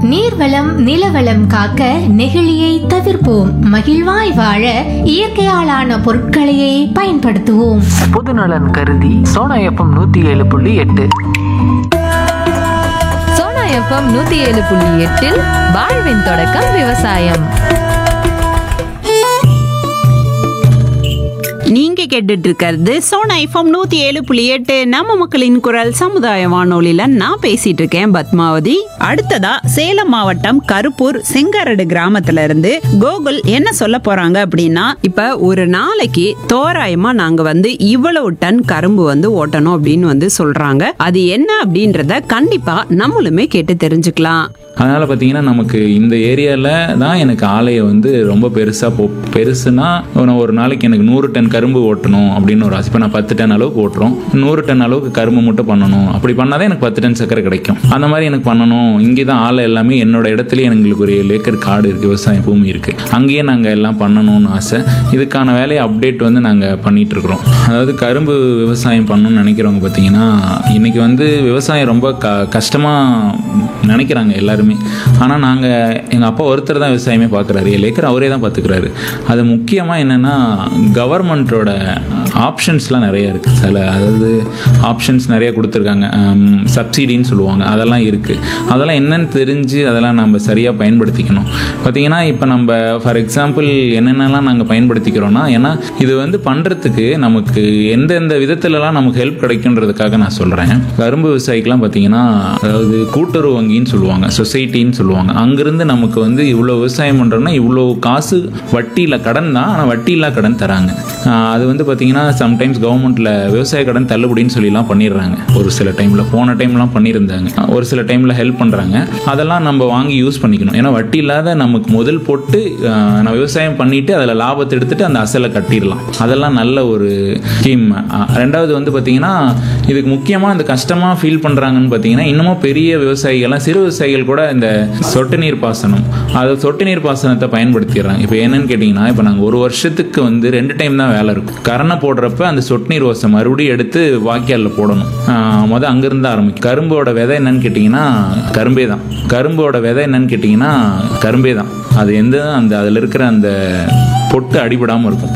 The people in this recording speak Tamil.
நீர்வளம் நிலவளம் காக்க நெகிழியை தவிர்ப்போம் மகிழ்வாய் வாழ இயற்கையாலான பொருட்களையே பயன்படுத்துவோம் பொதுநலன் கருதி சோனா எஃப்எம் நூத்தி ஏழு புள்ளி எட்டு சோனா எஃப்எம் நூத்தி ஏழு புள்ளி எட்டில் வாழ்வின் தொடக்கம் விவசாயம் நீங்க கேட்டுட்டு இருக்கிறது சோனா எஃப்எம் நூத்தி ஏழு புள்ளி எட்டு நம்ம மக்களின் குரல் சமுதாய வானொலியில நான் பேசிட்டு இருக்கேன் பத்மாவதி அடுத்ததா சேலம் மாவட்டம் கருப்பூர் செங்கரடு கிராமத்துல இருந்து கோகுல் என்ன சொல்ல போறாங்க அப்படின்னா இப்ப ஒரு நாளைக்கு தோராயமா நாங்க வந்து இவ்வளவு டன் கரும்பு வந்து ஓட்டணும் அப்படின்னு வந்து சொல்றாங்க அது என்ன அப்படின்றத கண்டிப்பா நம்மளுமே கேட்டு தெரிஞ்சுக்கலாம் அதனால் பார்த்தீங்கன்னா நமக்கு இந்த ஏரியாவில் தான் எனக்கு ஆலையை வந்து ரொம்ப பெருசாக போ பெருசுனா நான் ஒரு நாளைக்கு எனக்கு நூறு டன் கரும்பு ஓட்டணும் அப்படின்னு ஒரு ஆசை இப்போ நான் பத்து டன் அளவுக்கு ஓட்டுறோம் நூறு டன் அளவுக்கு கரும்பு மட்டும் பண்ணணும் அப்படி பண்ணாதான் எனக்கு பத்து டன் சக்கரை கிடைக்கும் அந்த மாதிரி எனக்கு பண்ணணும் இங்கே தான் ஆலை எல்லாமே என்னோட இடத்துலயே எங்களுக்கு ஒரு ஏழு ஏக்கர் காடு இருக்குது விவசாய பூமி இருக்குது அங்கேயே நாங்கள் எல்லாம் பண்ணணும்னு ஆசை இதுக்கான வேலையை அப்டேட் வந்து நாங்கள் பண்ணிட்டு இருக்கிறோம் அதாவது கரும்பு விவசாயம் பண்ணணும்னு நினைக்கிறவங்க பார்த்தீங்கன்னா இன்னைக்கு வந்து விவசாயம் ரொம்ப க கஷ்டமாக நினைக்கிறாங்க எல்லாருமே ஆனால் நாங்கள் எங்கள் அப்பா ஒருத்தர் தான் விவசாயமே பார்க்குறாரு ஏழு ஏக்கர் அவரே தான் பார்த்துக்கிறாரு அது முக்கியமாக என்னென்னா கவர்மெண்ட்டோட ஆப்ஷன்ஸ்லாம் நிறைய இருக்குது சில அதாவது ஆப்ஷன்ஸ் நிறைய கொடுத்துருக்காங்க சப்சிடின்னு சொல்லுவாங்க அதெல்லாம் இருக்குது அதெல்லாம் என்னன்னு தெரிஞ்சு அதெல்லாம் நம்ம சரியாக பயன்படுத்திக்கணும் பார்த்தீங்கன்னா இப்போ நம்ம ஃபார் எக்ஸாம்பிள் என்னென்னலாம் நாங்கள் பயன்படுத்திக்கிறோம்னா ஏன்னா இது வந்து பண்ணுறதுக்கு நமக்கு எந்தெந்த விதத்துலலாம் நமக்கு ஹெல்ப் கிடைக்குன்றதுக்காக நான் சொல்கிறேன் கரும்பு விவசாயிக்கெலாம் பார்த்தீங்கன்னா அதாவது கூட்டுறவு வங்கின்னு சொல்லுவாங்க சொசைட்டின்னு சொல்லுவாங்க அங்கேருந்து நமக்கு வந்து இவ்வளோ விவசாயம் பண்ணுறோம்னா இவ்வளோ காசு வட்டியில் கடன் தான் ஆனால் வட்டி இல்லா கடன் தராங்க ஆஹ் அது வந்து பார்த்தீங்கன்னா சம்டைம்ஸ் கவர்மெண்ட்டில் விவசாய கடன் தள்ளுபடின்னு சொல்லிலாம் பண்ணிடுறாங்க ஒரு சில டைமில் போன டைம்லாம் பண்ணியிருந்தாங்க ஒரு சில டைமில் ஹெல்ப் பண்ணுறாங்க அதெல்லாம் நம்ம வாங்கி யூஸ் பண்ணிக்கணும் ஏன்னா வட்டி இல்லாத நமக்கு முதல் போட்டு ஆஹ் நான் விவசாயம் பண்ணிட்டு அதில் லாபத்தை எடுத்துட்டு அந்த அசலை கட்டிடலாம் அதெல்லாம் நல்ல ஒரு ஸ்கீம் ரெண்டாவது வந்து பார்த்தீங்கன்னா இதுக்கு முக்கியமாக இந்த கஷ்டமாக ஃபீல் பண்ணுறாங்கன்னு பார்த்தீங்கன்னா இன்னமும் பெரிய விவசாயிகள்லாம் சிறு விவசாயிகள் கூட இந்த சொட்டு நீர் பாசனம் அது சொட்டு நீர் பாசனத்தை பயன்படுத்திடுறாங்க இப்போ என்னன்னு கேட்டிங்கன்னா இப்போ நாங்கள் ஒரு வருஷத்துக்கு வந்து ரெண்டு டைம் தான் வேலை இருக்கும் கரணை போடுறப்ப அந்த சொட்டு நீர் ஓசை மறுபடியும் எடுத்து வாய்க்காலில் போடணும் ஆஹ் முத அங்கேருந்து ஆரம்பிக்கும் கரும்போட விதை என்னன்னு கேட்டிங்கன்னா கரும்பே தான் கரும்போட விதை என்னன்னு கேட்டிங்கன்னா கரும்பே தான் அது எந்த அந்த அதில் இருக்கிற அந்த பொட்டு அடிபடாமல் இருக்கும்